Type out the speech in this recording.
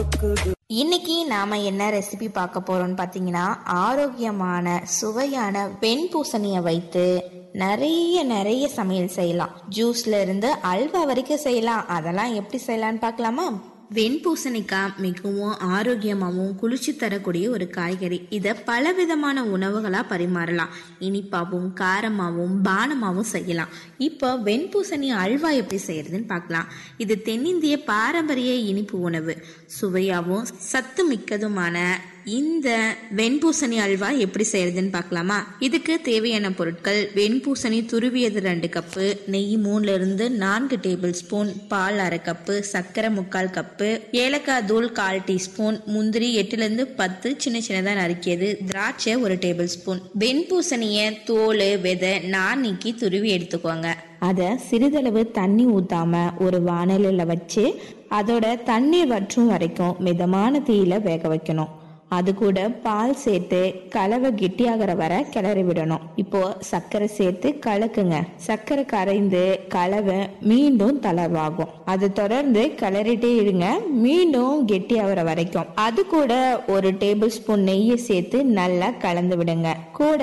இன்னைக்கு நாம என்ன ரெசிபி பார்க்க போறோம்னு பார்த்தீங்கன்னா ஆரோக்கியமான சுவையான வெண்பூசணியை வைத்து நிறைய நிறைய சமையல் செய்யலாம் ஜூஸ்ல இருந்து அல்வா வரைக்கும் செய்யலாம் அதெல்லாம் எப்படி செய்யலாம்னு பார்க்கலாமா வெண்பூசணிக்காய் மிகவும் ஆரோக்கியமாகவும் குளிர்ச்சி தரக்கூடிய ஒரு காய்கறி இதை பலவிதமான உணவுகளாக பரிமாறலாம் இனிப்பாகவும் காரமாகவும் பானமாகவும் செய்யலாம் இப்போ வெண்பூசணி அல்வா எப்படி செய்யறதுன்னு பார்க்கலாம் இது தென்னிந்திய பாரம்பரிய இனிப்பு உணவு சுவையாகவும் சத்து மிக்கதுமான இந்த வெண்பூசணி அல்வா எப்படி செய்யறதுன்னு பார்க்கலாமா இதுக்கு தேவையான பொருட்கள் வெண்பூசணி துருவியது ரெண்டு கப்பு நெய் மூணுல இருந்து நான்கு டேபிள் ஸ்பூன் பால் அரை கப்பு சர்க்கரை முக்கால் கப்பு ஏலக்காய் தூள் கால் டீஸ்பூன் முந்திரி எட்டுல இருந்து பத்து சின்ன சின்னதா நறுக்கியது திராட்சை ஒரு டேபிள் ஸ்பூன் வெண்பூசணிய தோல் விதை நான் நீக்கி துருவி எடுத்துக்கோங்க அதை சிறிதளவு தண்ணி ஊத்தாம ஒரு வானலில் வச்சு அதோட தண்ணீர் வற்றும் வரைக்கும் மிதமான தீயில வேக வைக்கணும் அது கூட பால் சேர்த்து கலவை கெட்டியாகிற வரை கிளறி விடணும் இப்போ சர்க்கரை சேர்த்து கலக்குங்க சர்க்கரை கரைந்து கலவை மீண்டும் தளர்வாகும் அது தொடர்ந்து கிளறிட்டே இருங்க மீண்டும் கெட்டியாகிற வரைக்கும் அது கூட ஒரு டேபிள் ஸ்பூன் நெய்யை சேர்த்து நல்லா கலந்து விடுங்க கூட